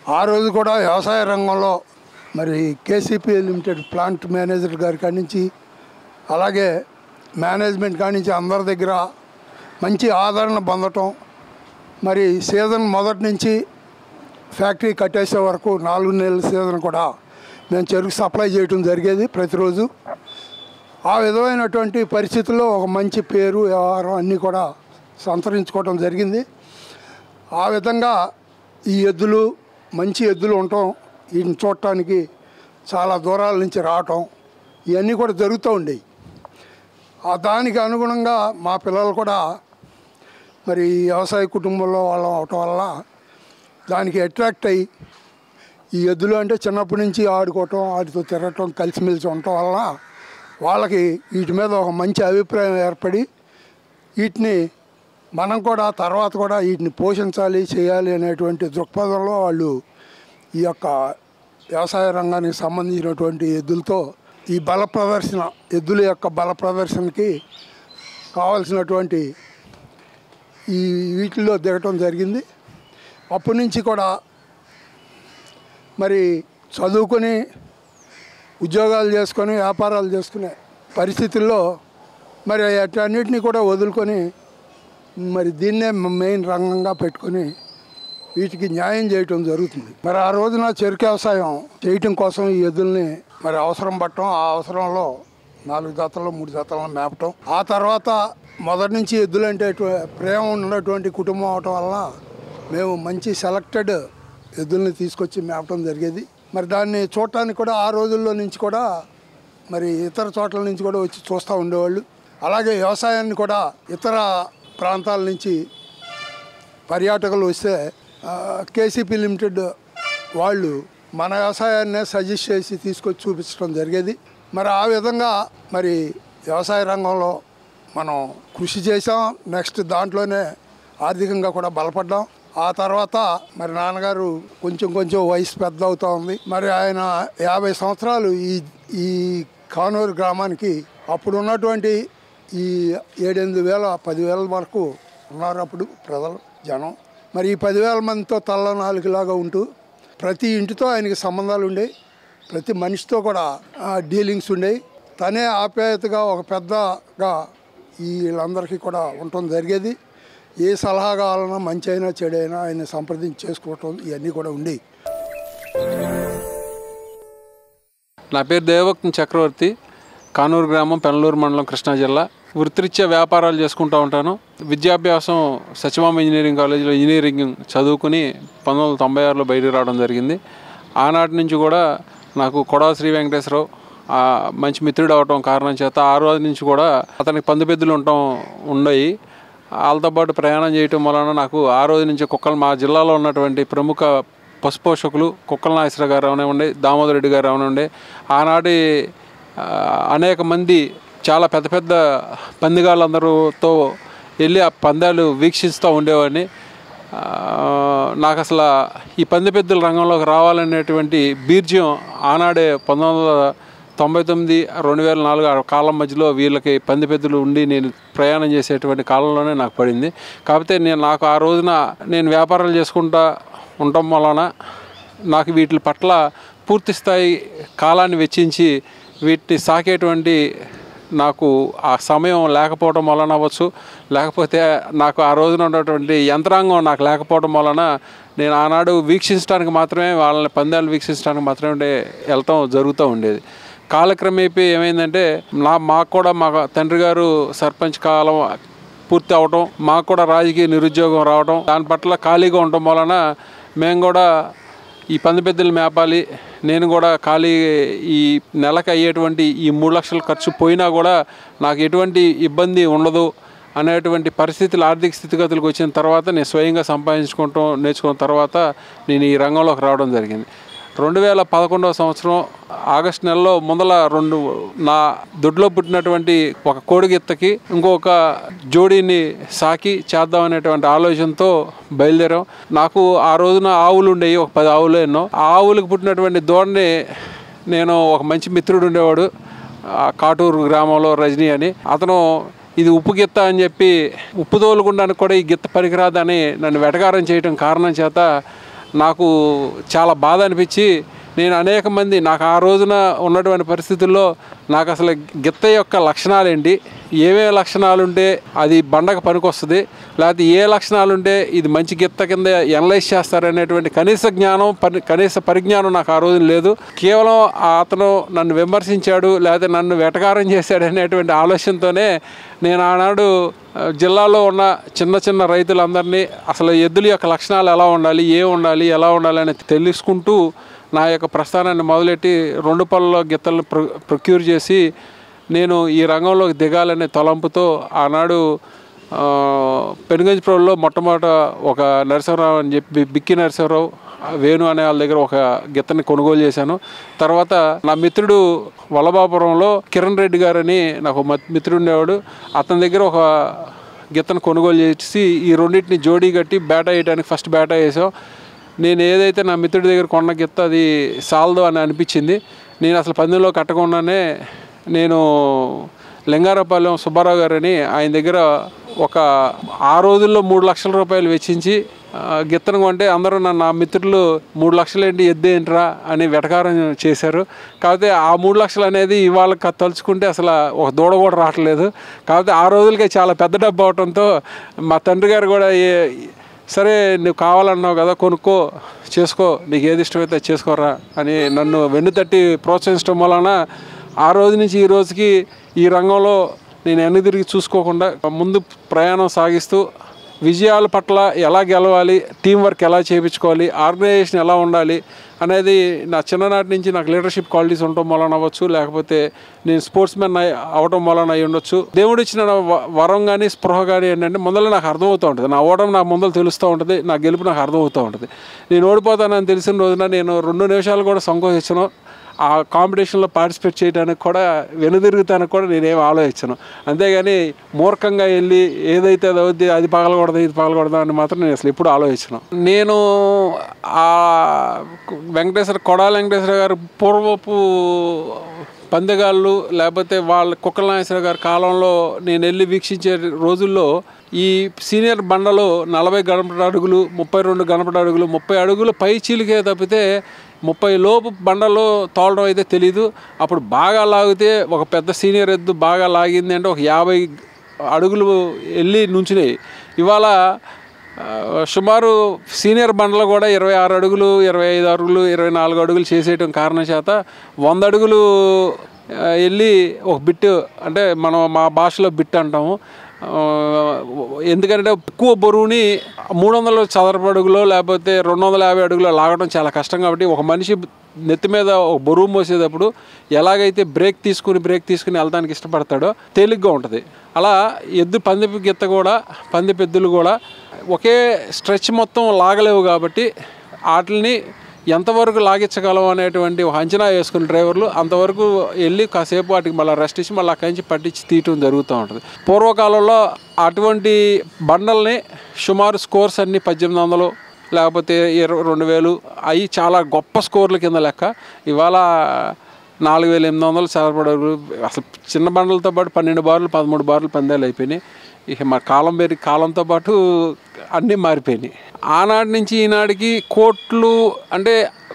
ఆ రోజు కూడా వ్యవసాయ రంగంలో మరి కేసీపీ లిమిటెడ్ ప్లాంట్ మేనేజర్ గారి కాడి నుంచి అలాగే మేనేజ్మెంట్ కాడి నుంచి అందరి దగ్గర మంచి ఆదరణ పొందటం మరి సీజన్ మొదటి నుంచి ఫ్యాక్టరీ కట్టేసే వరకు నాలుగు నెలల సీజన్ కూడా మేము చెరుకు సప్లై చేయడం జరిగేది ప్రతిరోజు ఆ విధమైనటువంటి పరిస్థితుల్లో ఒక మంచి పేరు వ్యవహారం అన్నీ కూడా సంతరించుకోవడం జరిగింది ఆ విధంగా ఈ ఎద్దులు మంచి ఎద్దులు ఉండటం వీటిని చూడటానికి చాలా దూరాల నుంచి రావటం ఇవన్నీ కూడా జరుగుతూ ఉండేవి ఆ దానికి అనుగుణంగా మా పిల్లలు కూడా మరి ఈ వ్యవసాయ కుటుంబంలో వాళ్ళం అవటం వల్ల దానికి అట్రాక్ట్ అయ్యి ఈ ఎద్దులు అంటే చిన్నప్పటి నుంచి ఆడుకోవటం వాటితో తిరగటం కలిసిమెలిసి ఉండటం వల్ల వాళ్ళకి వీటి మీద ఒక మంచి అభిప్రాయం ఏర్పడి వీటిని మనం కూడా తర్వాత కూడా వీటిని పోషించాలి చేయాలి అనేటువంటి దృక్పథంలో వాళ్ళు ఈ యొక్క వ్యవసాయ రంగానికి సంబంధించినటువంటి ఎద్దులతో ఈ బల ప్రదర్శన ఎద్దుల యొక్క బల ప్రదర్శనకి కావాల్సినటువంటి ఈ వీటిల్లో దిగటం జరిగింది అప్పటి నుంచి కూడా మరి చదువుకొని ఉద్యోగాలు చేసుకొని వ్యాపారాలు చేసుకునే పరిస్థితుల్లో మరి అన్నిటినీ కూడా వదులుకొని మరి దీన్నే మెయిన్ రంగంగా పెట్టుకొని వీటికి న్యాయం చేయటం జరుగుతుంది మరి ఆ రోజున చెరుకు వ్యవసాయం చేయటం కోసం ఈ ఎద్దుల్ని మరి అవసరం పట్టడం ఆ అవసరంలో నాలుగు జతలు మూడు జతలను మేపటం ఆ తర్వాత మొదటి నుంచి ఎద్దులంటే అటు- ప్రేమ ఉన్నటువంటి కుటుంబం అవటం వల్ల మేము మంచి సెలెక్టెడ్ ఎద్దుల్ని తీసుకొచ్చి మేపటం జరిగేది మరి దాన్ని చూడటానికి కూడా ఆ రోజుల్లో నుంచి కూడా మరి ఇతర చోట్ల నుంచి కూడా వచ్చి చూస్తూ ఉండేవాళ్ళు అలాగే వ్యవసాయాన్ని కూడా ఇతర ప్రాంతాల నుంచి పర్యాటకులు వస్తే ఆ, కేసీపీ లిమిటెడ్ వాళ్ళు మన వ్యవసాయాన్నే సజెస్ట్ చేసి తీసుకొచ్చి చూపించడం జరిగేది మరి ఆ విధంగా మరి వ్యవసాయ రంగంలో మనం కృషి చేసాం నెక్స్ట్ దాంట్లోనే ఆర్థికంగా కూడా బలపడ్డాం ఆ తర్వాత మరి నాన్నగారు కొంచెం కొంచెం వయసు పెద్ద అవుతా ఉంది మరి ఆయన యాభై సంవత్సరాలు ఈ ఈ కానూరు గ్రామానికి అప్పుడు ఉన్నటువంటి ఈ ఏడెనిమిది వేల పదివేల వరకు ఉన్నారు అప్పుడు ప్రజలు జనం మరి ఈ పదివేల మందితో తల్ల నాలుగులాగా ఉంటూ ప్రతి ఇంటితో ఆయనకి సంబంధాలు ఉండేవి ప్రతి మనిషితో కూడా డీలింగ్స్ ఉండేవి తనే ఆప్యాయతగా ఒక పెద్దగా ఈ వీళ్ళందరికీ కూడా ఉండటం జరిగేది ఏ సలహా కావాలన్నా మంచి అయినా చెడైనా ఆయన సంప్రదించి చేసుకోవటం ఇవన్నీ కూడా ఉండేవి నా పేరు దేవక్తి చక్రవర్తి కానూరు గ్రామం పెనలూరు మండలం కృష్ణా జిల్లా వృత్తిరీత్యా వ్యాపారాలు చేసుకుంటూ ఉంటాను విద్యాభ్యాసం సత్యమామ ఇంజనీరింగ్ కాలేజీలో ఇంజనీరింగ్ చదువుకుని పంతొమ్మిది వందల తొంభై ఆరులో బయటికి రావడం జరిగింది ఆనాటి నుంచి కూడా నాకు కొడా శ్రీ వెంకటేశ్వరరావు ఆ, మంచి మిత్రుడు అవటం కారణం చేత ఆ రోజు నుంచి కూడా అతనికి పందుపెద్దులు ఉండటం ఉండయి వాళ్ళతో పాటు ప్రయాణం చేయటం వలన నాకు ఆ రోజు నుంచి కుక్కలు మా జిల్లాలో ఉన్నటువంటి ప్రముఖ పశుపోషకులు కుక్కల నాగేశ్వర గారు అవనివ్వండి దామోదర్ రెడ్డి గారు అవనివ్వండి ఆనాటి ఆ, అనేక మంది చాలా పెద్ద పెద్ద పందిగాళ్ళందరూతో వెళ్ళి ఆ పందాలు వీక్షిస్తూ ఉండేవాడిని ఆ, నాకు అసలు ఈ పంది పెద్దల రంగంలోకి రావాలనేటువంటి బీర్జ్యం ఆనాడే పంతొమ్మిది వందల తొంభై తొమ్మిది రెండు వేల నాలుగు ఆ కాలం మధ్యలో వీళ్ళకి పంది పెద్దలు ఉండి నేను ప్రయాణం చేసేటువంటి కాలంలోనే నాకు పడింది కాకపోతే నేను నాకు ఆ రోజున నేను వ్యాపారాలు చేసుకుంటా ఉండటం వలన నాకు వీటి పట్ల పూర్తి స్థాయి కాలాన్ని వెచ్చించి వీటిని సాకేటువంటి నాకు ఆ సమయం లేకపోవడం వలన అవ్వచ్చు లేకపోతే నాకు ఆ రోజున ఉన్నటువంటి యంత్రాంగం నాకు లేకపోవడం వలన నేను ఆనాడు వీక్షించడానికి మాత్రమే వాళ్ళని పందాలు వీక్షించడానికి మాత్రమే ఉండే- వెళ్తాం జరుగుతూ ఉండేది కాలక్రమేపీ ఏమైందంటే నా మాకు కూడా మా తండ్రి గారు సర్పంచ్ కాలం పూర్తి అవటం మాకు కూడా రాజకీయ నిరుద్యోగం రావడం దాని పట్ల ఖాళీగా ఉండటం వలన మేము కూడా ఈ పంది పెద్దలు మేపాలి నేను కూడా ఖాళీ ఈ నెలకు అయ్యేటువంటి ఈ మూడు లక్షల ఖర్చు పోయినా కూడా నాకు ఎటువంటి ఇబ్బంది ఉండదు అనేటువంటి పరిస్థితులు ఆర్థిక స్థితిగతులకు వచ్చిన తర్వాత నేను స్వయంగా సంపాదించుకుంటాం నేర్చుకున్న తర్వాత నేను ఈ రంగంలోకి రావడం జరిగింది రెండు వేల పదకొండవ సంవత్సరం ఆగస్టు నెలలో ముందల రెండు నా దొడ్లో పుట్టినటువంటి ఒక కోడిగిత్తకి ఇంకొక జోడీని సాకి చేద్దాం అనేటువంటి ఆలోచనతో బయలుదేరాం నాకు ఆ రోజున ఆవులు ఉండేవి ఒక పది ఆవులు ఎన్నో ఆ ఆవులకు పుట్టినటువంటి దూడని నేను ఒక మంచి మిత్రుడు ఉండేవాడు ఆ కాటూరు గ్రామంలో రజనీ అని అతను ఇది ఉప్పు గిత్త అని చెప్పి ఉప్పు తోలుకుండానికి కూడా ఈ గిత్త పనికిరాదని నన్ను వెటకారం చేయటం కారణం చేత నాకు చాలా బాధ అనిపించి నేను అనేక మంది నాకు ఆ రోజున ఉన్నటువంటి పరిస్థితుల్లో నాకు అసలు గిత్త యొక్క లక్షణాలు ఏంటి ఏమేమి లక్షణాలు ఉంటే అది బండకు పనికొస్తుంది లేకపోతే ఏ లక్షణాలు ఉంటే ఇది మంచి గిత్త కింద ఎనలైజ్ చేస్తారనేటువంటి కనీస జ్ఞానం పరి కనీస పరిజ్ఞానం నాకు ఆ రోజున లేదు కేవలం ఆ అతను నన్ను విమర్శించాడు లేకపోతే నన్ను వెటకారం చేశాడు అనేటువంటి ఆలోచనతోనే నేను ఆనాడు ఆ, జిల్లాలో ఉన్న చిన్న చిన్న రైతులందరినీ అసలు ఎద్దుల యొక్క లక్షణాలు ఎలా ఉండాలి ఏ ఉండాలి ఎలా ఉండాలి అని తెలుసుకుంటూ నా యొక్క ప్రస్థానాన్ని మొదలెట్టి రెండు పళ్ళలో గిత్తలను ప్రొ ప్రొక్యూర్ చేసి నేను ఈ రంగంలోకి దిగాలనే తలంపుతో ఆనాడు ఆ, పెనుగంచిప్రోల్లో మొట్టమొదట ఒక నరసింహరావు అని చెప్పి బిక్కి నరసింహరావు వేణు అనే వాళ్ళ దగ్గర ఒక గిత్తని కొనుగోలు చేశాను తర్వాత నా మిత్రుడు వల్లభాపురంలో కిరణ్ రెడ్డి గారని నాకు ఒక మిత్రుడు ఉండేవాడు అతని దగ్గర ఒక గిత్తను కొనుగోలు చేసి ఈ రెండింటిని జోడీ కట్టి బేటా వేయడానికి ఫస్ట్ బేటా వేసాం నేను ఏదైతే నా మిత్రుడి దగ్గర కొన్న గిత్త అది సాల్దో అని అనిపించింది నేను అసలు పందెంలో కట్టకుండానే నేను లింగారపాలెం సుబ్బారావు గారని ఆయన దగ్గర ఒక ఆ రోజుల్లో మూడు లక్షల రూపాయలు వెచ్చించి ఆ, గిత్తను కొంటే అందరూ నన్ను నా మిత్రులు మూడు లక్షలు ఏంటి ఎద్దు ఏంట్రా అని వెటకారం చేశారు కాకపోతే ఆ మూడు లక్షలు అనేది ఇవాళ క- తలుచుకుంటే అసలు ఒక దూడ కూడా రావట్లేదు కాకపోతే ఆ రోజులకే చాలా పెద్ద డబ్బు అవడంతో మా తండ్రి గారు కూడా ఏ సరే నువ్వు కావాలన్నావు కదా కొనుక్కో చేసుకో నీకు ఏది ఇష్టమైతే అది చేసుకోరా అని నన్ను వెన్ను తట్టి ప్రోత్సహించడం వలన ఆ రోజు నుంచి ఈ రోజుకి ఈ రంగంలో నేను వెన్ను తిరిగి చూసుకోకుండా ముందు ప్రయాణం సాగిస్తూ విజయాల పట్ల ఎలా గెలవాలి టీం వర్క్ ఎలా చేయించుకోవాలి ఆర్గనైజేషన్ ఎలా ఉండాలి అనేది నా చిన్ననాటి నుంచి నాకు లీడర్షిప్ క్వాలిటీస్ ఉండటం వలన అవ్వచ్చు లేకపోతే నేను స్పోర్ట్స్ మెన్ అవటం వలన అయి ఉండొచ్చు దేవుడు ఇచ్చిన వ- వరం కానీ స్పృహ కానీ ఏంటంటే ముందర నాకు అర్థమవుతూ ఉంటుంది నా ఓటమి నాకు ముందర తెలుస్తూ ఉంటుంది నా గెలుపు నాకు అర్థమవుతూ ఉంటుంది నేను ఓడిపోతానని తెలిసిన రోజున నేను రెండు నిమిషాలు కూడా సంకోచించను ఆ కాంపిటీషన్లో పార్టిసిపేట్ చేయడానికి కూడా వెనుదిరుగుతానికి కూడా నేనేం ఆలోచించను అంతేగాని మూర్ఖంగా వెళ్ళి ఏదైతే అది అవుద్ది అది పగలకూడదు ఇది పగలకూడదు అని మాత్రం నేను అసలు ఎప్పుడు ఆలోచించను నేను ఆ వెంకటేశ్వర కొడాల వెంకటేశ్వర గారు పూర్వపు పందెగాళ్ళు లేకపోతే వాళ్ళ కుక్కల నాగేశ్వర గారి కాలంలో నేను వెళ్ళి వీక్షించే రోజుల్లో ఈ సీనియర్ బండలో నలభై గణపటి అడుగులు ముప్పై రెండు గణపటి అడుగులు ముప్పై అడుగులు పై చీలికే తప్పితే ముప్పై లోపు బండలో తోలడం అయితే తెలీదు అప్పుడు బాగా లాగితే ఒక పెద్ద సీనియర్ ఎద్దు బాగా లాగింది అంటే ఒక యాభై అడుగులు వెళ్ళి నుంచున్నాయి ఇవాళ ఆ, సుమారు సీనియర్ బండ్లు కూడా ఇరవై ఆరు అడుగులు ఇరవై ఐదు అడుగులు ఇరవై నాలుగు అడుగులు చేసేయటం కారణం చేత వంద అడుగులు ఆ, వెళ్ళి ఒక బిట్ అంటే మనం మా భాషలో బిట్ అంటాము ఆ, ఎందుకంటే ఎక్కువ బరువుని మూడు వందల చదరపు అడుగులో లేకపోతే రెండు వందల యాభై అడుగులో లాగడం చాలా కష్టం కాబట్టి ఒక మనిషి నెత్తి మీద ఒక బరువు మోసేటప్పుడు ఎలాగైతే బ్రేక్ తీసుకుని బ్రేక్ తీసుకుని వెళ్ళడానికి ఇష్టపడతాడో తేలిగ్గా ఉంటుంది అలా ఎద్దు పంది గిత్త కూడా పంది పెద్దలు కూడా ఒకే స్ట్రెచ్ మొత్తం లాగలేవు కాబట్టి వాటిని ఎంతవరకు లాగించగలం అనేటువంటి ఒక అంచనా వేసుకున్న డ్రైవర్లు అంతవరకు వెళ్ళి కాసేపు వాటికి మళ్ళీ రెస్ట్ ఇచ్చి మళ్ళీ అక్కడి నుంచి పట్టించి తీయటం జరుగుతూ ఉంటుంది పూర్వకాలంలో అటువంటి బండల్ని సుమారు స్కోర్స్ అన్ని పద్దెనిమిది వందలు లేకపోతే ఇరవై రెండు వేలు అవి చాలా గొప్ప స్కోర్ల కింద లెక్క ఇవాళ నాలుగు వేల ఎనిమిది వందలు చదవబడరు అసలు చిన్న బండలతో పాటు పన్నెండు బార్లు పదమూడు బార్లు పందాలు అయిపోయినాయి ఇక మా కాలం పెరిగి కాలంతో పాటు అన్నీ మారిపోయినాయి ఆనాటి నుంచి ఈనాటికి కోట్లు అంటే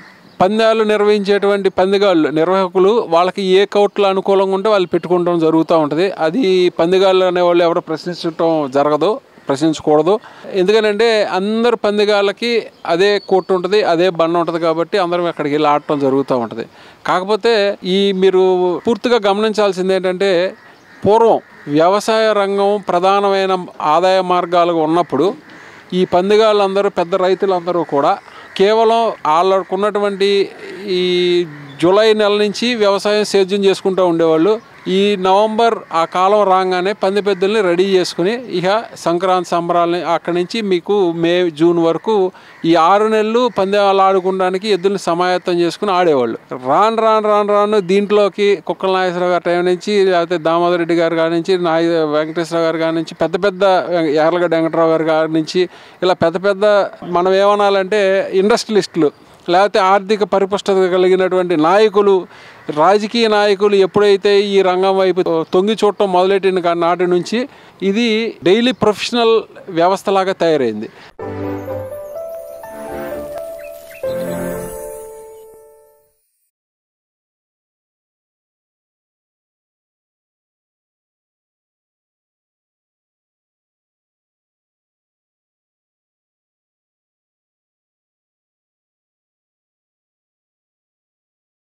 పందాలు నిర్వహించేటువంటి పందిగాళ్ళు నిర్వాహకులు వాళ్ళకి ఏ కోట్లు అనుకూలంగా ఉంటే వాళ్ళు పెట్టుకోవడం జరుగుతూ ఉంటుంది అది పందిగాళ్ళు అనేవాళ్ళు ఎవరు ప్రశ్నించడం జరగదు ప్రశ్నించకూడదు ఎందుకనంటే అందరు పందిగాళ్ళకి అదే కోర్టు ఉంటుంది అదే బండ ఉంటుంది కాబట్టి అందరం అక్కడికి వెళ్ళి ఆడటం జరుగుతూ ఉంటుంది కాకపోతే ఈ మీరు పూర్తిగా గమనించాల్సింది ఏంటంటే పూర్వం వ్యవసాయ రంగం ప్రధానమైన ఆదాయ మార్గాలుగా ఉన్నప్పుడు ఈ పందిగాళ్ళందరూ పెద్ద రైతులందరూ కూడా కేవలం వాళ్ళకు ఉన్నటువంటి ఈ జూలై నెల నుంచి వ్యవసాయం సేద్యం చేసుకుంటూ ఉండేవాళ్ళు ఈ నవంబర్ ఆ కాలం రాగానే పంది పెద్దల్ని రెడీ చేసుకుని ఇక సంక్రాంతి సంబరాలని అక్కడి నుంచి మీకు మే జూన్ వరకు ఈ ఆరు నెలలు పందాలు ఆడుకోవడానికి ఎద్దుల్ని సమాయత్తం చేసుకుని ఆడేవాళ్ళు రాను రాను రాను రాను దీంట్లోకి కుక్కల నాగేశ్వరరావు గారి టైం నుంచి లేకపోతే దామోదర్ రెడ్డి గారి కాడి నుంచి నాయ వెంకటేశ్వర గారి కాడి నుంచి పెద్ద పెద్ద యార్లగడ్డ వెంకటరావు గారి కాడి నుంచి ఇలా పెద్ద పెద్ద మనం ఏమనాలంటే ఇండస్ట్రియలిస్టులు లేకపోతే ఆర్థిక పరిపుష్టత కలిగినటువంటి నాయకులు రాజకీయ నాయకులు ఎప్పుడైతే ఈ రంగం వైపు తొంగి చూడటం మొదలెట్టిన కా- నాటి నుంచి ఇది డైలీ ప్రొఫెషనల్ వ్యవస్థలాగా తయారైంది